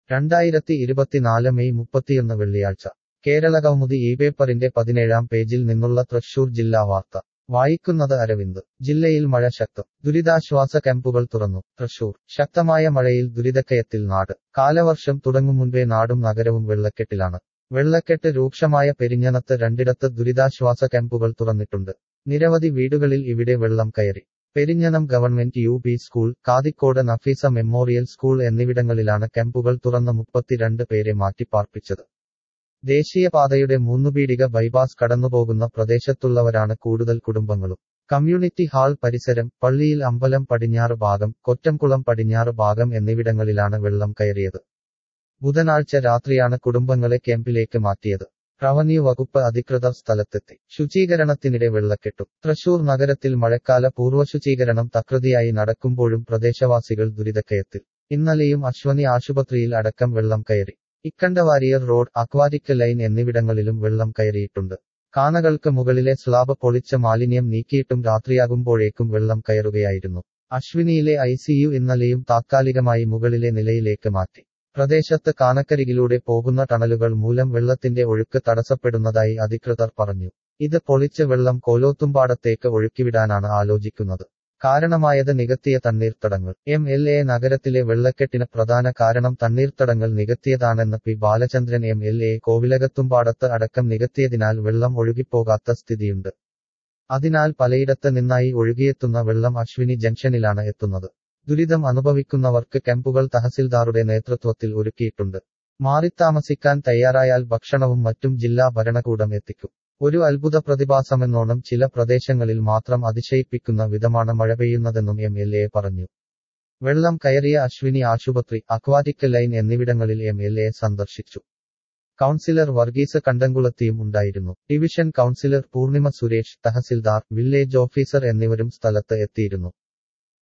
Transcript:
രണ്ടായിരത്തി ഇരുപത്തിനാല് മെയ് മുപ്പത്തിയൊന്ന് വെള്ളിയാഴ്ച കേരള കൗമുദി ഈ പേപ്പറിന്റെ പതിനേഴാം പേജിൽ നിന്നുള്ള തൃശൂർ ജില്ലാ വാർത്ത വായിക്കുന്നത് അരവിന്ദ് ജില്ലയിൽ മഴ ശക്തം ദുരിതാശ്വാസ ക്യാമ്പുകൾ തുറന്നു തൃശൂർ ശക്തമായ മഴയിൽ ദുരിതക്കയത്തിൽ നാട് കാലവർഷം തുടങ്ങും മുൻപേ നാടും നഗരവും വെള്ളക്കെട്ടിലാണ് വെള്ളക്കെട്ട് രൂക്ഷമായ പെരിഞ്ഞനത്ത് രണ്ടിടത്ത് ദുരിതാശ്വാസ ക്യാമ്പുകൾ തുറന്നിട്ടുണ്ട് നിരവധി വീടുകളിൽ ഇവിടെ വെള്ളം കയറി Perinjanam government U P school Kathikode Nafeesa memorial school എന്നിവിടങ്ങളിലാണ് ക്യാമ്പുകൾ തുറന്ന് മുപ്പത്തിരണ്ട് പേരെ മാറ്റിപ്പാർപ്പിച്ചത് ദേശീയപാതയുടെ മൂന്നുപീടിക ബൈപ്പാസ് കടന്നുപോകുന്ന പ്രദേശത്തുള്ളവരാണ് കൂടുതൽ കുടുംബങ്ങളും കമ്മ്യൂണിറ്റി ഹാൾ പരിസരം പള്ളിയിൽ അമ്പലം പടിഞ്ഞാറ് ഭാഗം കൊറ്റംകുളം പടിഞ്ഞാറ് ഭാഗം എന്നിവിടങ്ങളിലാണ് വെള്ളം കയറിയത് ബുധനാഴ്ച രാത്രിയാണ് കുടുംബങ്ങളെ ക്യാമ്പിലേക്ക് മാറ്റിയത് റവന്യൂ വകുപ്പ് അധികൃതർ സ്ഥലത്തെത്തി ശുചീകരണത്തിനിടെ വെള്ളക്കെട്ടും തൃശൂർ നഗരത്തിൽ മഴക്കാല പൂർവ്വശുചീകരണം തകൃതിയായി നടക്കുമ്പോഴും പ്രദേശവാസികൾ ദുരിതക്കയത്തിൽ ഇന്നലെയും അശ്വനി ആശുപത്രിയിൽ അടക്കം വെള്ളം കയറി ഇക്കണ്ടവാരിയർ റോഡ് അക്വാറ്റിക് ലൈൻ എന്നിവിടങ്ങളിലും വെള്ളം കയറിയിട്ടുണ്ട് കാനകൾക്ക് മുകളിലെ സ്ലാബ് പൊളിച്ച മാലിന്യം നീക്കിയിട്ടും രാത്രിയാകുമ്പോഴേക്കും വെള്ളം കയറുകയായിരുന്നു അശ്വിനിയിലെ ഐസിയു ഇന്നലെയും താത്കാലികമായി മുകളിലെ നിലയിലേക്ക് മാറ്റി പ്രദേശത്ത് കാനക്കരികിലൂടെ പോകുന്ന ടണലുകൾ മൂലം വെള്ളത്തിന്റെ ഒഴുക്ക് തടസ്സപ്പെടുന്നതായി അധികൃതർ പറഞ്ഞു ഇത് പൊളിച്ച് വെള്ളം കോലോത്തുംപാടത്തേക്ക് ഒഴുക്കിവിടാനാണ് ആലോചിക്കുന്നത് കാരണമായത് നികത്തിയ തണ്ണീർത്തടങ്ങൾ എം എൽ എ നഗരത്തിലെ വെള്ളക്കെട്ടിന് പ്രധാന കാരണം തണ്ണീർത്തടങ്ങൾ നികത്തിയതാണെന്ന് P Balachandran M L A കോവിലകത്തുംപാടത്ത് അടക്കം നികത്തിയതിനാൽ വെള്ളം ഒഴുകിപ്പോകാത്ത സ്ഥിതിയുണ്ട് അതിനാൽ പലയിടത്ത് നിന്നായി ഒഴുകിയെത്തുന്ന വെള്ളം അശ്വിനി ജംഗ്ഷനിലാണ് എത്തുന്നത് ദുരിതം അനുഭവിക്കുന്നവർക്ക് ക്യാമ്പുകൾ തഹസിൽദാറുടെ നേതൃത്വത്തിൽ ഒരുക്കിയിട്ടുണ്ട് മാറിത്താമസിക്കാൻ തയ്യാറായാൽ ഭക്ഷണവും മറ്റും ജില്ലാ ഭരണകൂടം എത്തിക്കും ഒരു അത്ഭുത പ്രതിഭാസമെന്നോണം ചില പ്രദേശങ്ങളിൽ മാത്രം അതിശയിപ്പിക്കുന്ന വിധമാണ് മഴ പെയ്യുന്നതെന്നും എം എൽ എ പറഞ്ഞു വെള്ളം കയറിയ അശ്വിനി ആശുപത്രി അക്വാറ്റിക് ലൈൻ എന്നിവിടങ്ങളിൽ എം എൽ എ സന്ദർശിച്ചു കൗൺസിലർ വർഗീസ് കണ്ടംകുളത്തിയും ഉണ്ടായിരുന്നു division councillor Poornima Suresh tahsildar village officer എന്നിവരും സ്ഥലത്ത് എത്തിയിരുന്നു